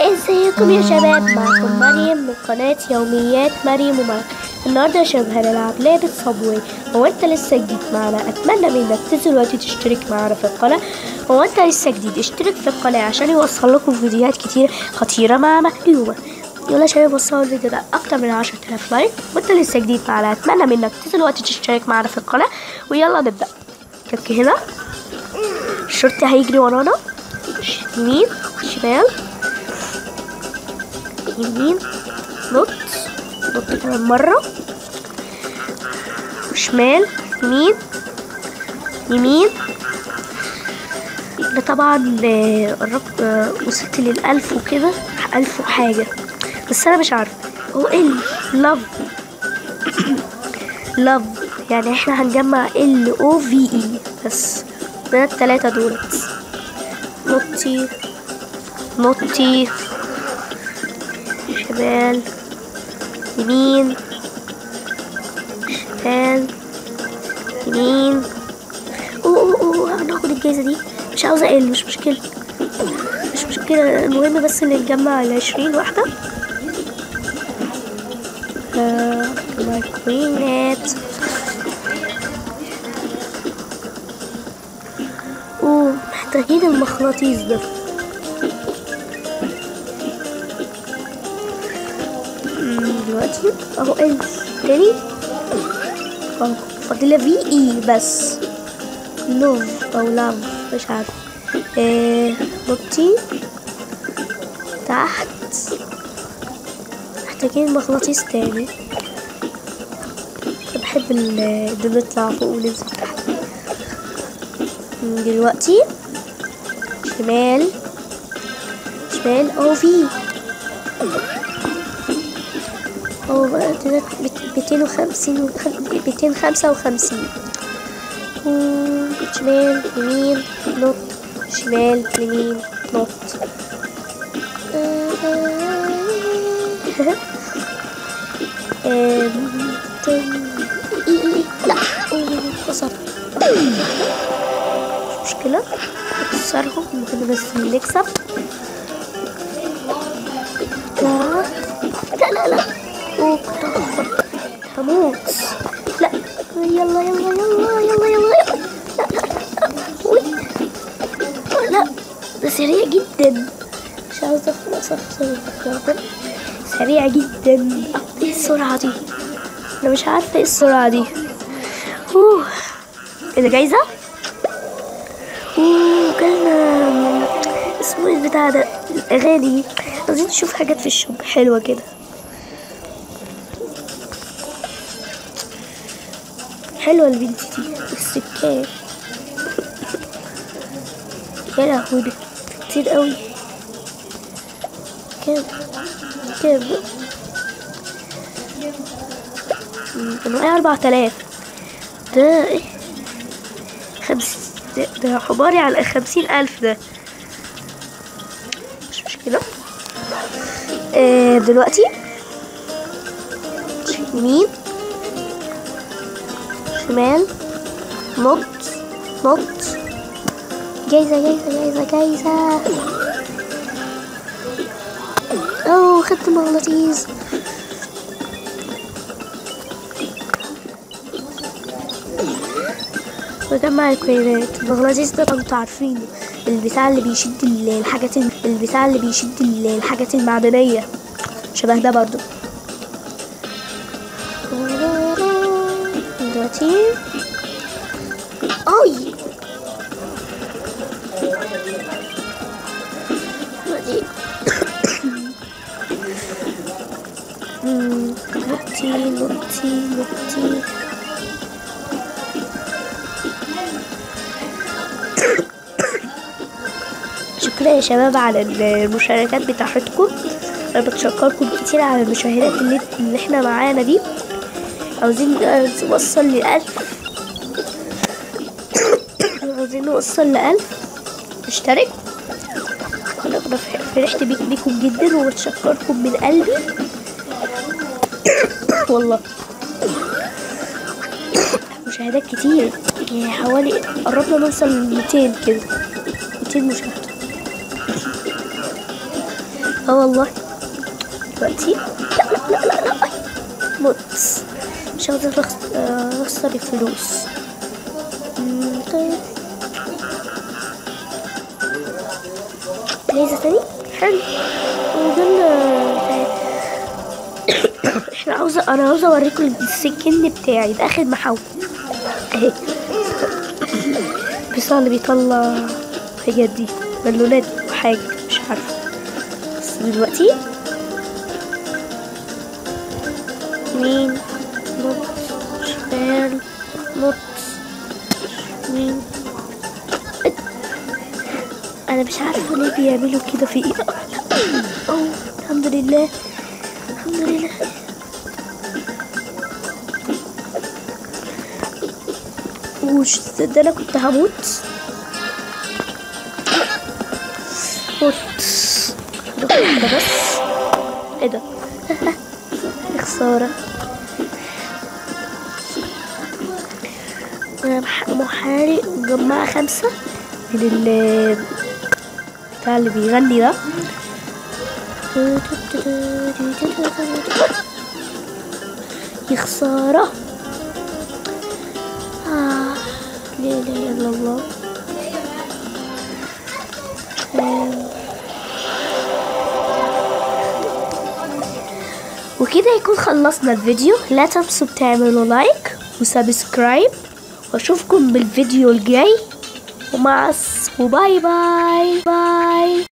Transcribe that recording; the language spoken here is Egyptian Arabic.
ازيكم يا شباب معكم مريم من قناة يوميات مريم ومريم النهاردة يا شباب هنلعب لعبة صابوي هو انت لسه جديد معنا اتمنى منك تنزل دلوقتي تشترك معنا في القناة هو انت لسه جديد اشترك في القناة عشان يوصل لكم فيديوهات كتير خطيرة مع مكتوبة يلا يا شباب وصلوا الفيديو ده اكتر من 10000 لايك وانت لسه جديد معنا اتمنى منك تنزل دلوقتي تشترك معنا في القناة ويلا نبدأ كليك هنا الشرطي هيجري ورانا يمين شمال يمين نط نط كمان مرة شمال يمين يمين ده طبعا آه، قربت آه، وصلت للألف وكده ألف وحاجة بس أنا مش عارفة هو ال لاف لاف يعني احنا هنجمع ال او في اي بس ده التلاتة دولت نطي نطي شمال يمين شمال يمين اوه اوه اوه هناخد الجايزة دي مش عاوزة اقل مش مشكلة مش مشكلة المهم بس اللي نجمع العشرين واحدة آه مايكروينات اوه محتاجين المخراطيس ده مم، دلوقتي اهو ال تاني اهو فاضلة في اي بس لوف او لاف مش عارفة ايه نطي تحت محتاجين مغناطيس تاني أنا بحب ال- ان نطلع فوق وننزل تحت مم، دلوقتي شمال شمال او في هو بقى دلوقتي ميتين وخمسين ميتين خمسة وخمسين شمال يمين نط شمال يمين نط آم، تم- إي- إي- لا أوه، كسر مش مشكلة نكسرهم ممكن بس نكسب لا لا لا لا أوه كنت هخبط. هموت لا يلا يلا يلا يلا يلا لا لا لا أوي. لا ده سريع جدا مش عاوزة خلاص أخسر سريع جدا ايه السرعة دي انا مش عارفة ايه السرعة دي اوه ايه ده جايزة اوه جالنا اسمه ايه البتاع ده الاغاني عايزين نشوف حاجات في الشوب حلوة كده حلوة البنت دي السكان يا لهوي ده كتير قوي كام كام مم، انا معايا اربعة الاف ده ايه خمس ده, ده حماري على خمسين الف ده مش مشكلة آه دلوقتي يمين شمال نط نط جايزة جايزة جايزة جايزة اوه خدت مغناطيس بجمع الكوينات المغناطيس ده انتوا عارفينه البتاع اللي بيشد ال- الحاجات ال- البتاع اللي بيشد ال- الحاجات المعدنية شبه ده برضو دلوقتي اي دلوقتي مم، نطي نطي نطي شكرا يا شباب على المشاركات بتاعتكم انا بتشكركم كتير على المشاهدات اللي, اللي احنا معانا دي عاوزين نوصل لألف عاوزين نوصل لألف اشترك انا أنا فرحت بيك بيكم جدا وبتشكركم من قلبي والله مشاهدات كتير يعني حوالي قربنا نوصل ل 200 كده 200 مشاهدة اه والله دلوقتي لا لا لا لا لا أي. موت مش عاوزة أخس- آه، أخسر الفلوس مم، طيب ليزة تاني حلو ودول احنا عاوزة انا عاوزة اوريكم السكن بتاعي ده اخر محاولة اهي بس هو اللي بيطلع حاجات دي بالونات وحاجة مش عارفة بس دلوقتي يمين نط شمال نط يمين انا مش عارفه ليه بيعملوا كده في ايه أوه الحمد لله الحمد لله وش ده انا كنت هموت موت نروح واحدة بس ايه ده يا خسارة أنا مح- محاري مجمعة خمسة من ال بتاع اللي بيغني ده يا خسارة آه لا إله إلا الله آم. وكده يكون خلصنا الفيديو لا تنسوا تعملوا لايك وسبسكرايب واشوفكم بالفيديو الجاي ومع الس- وباي باي باي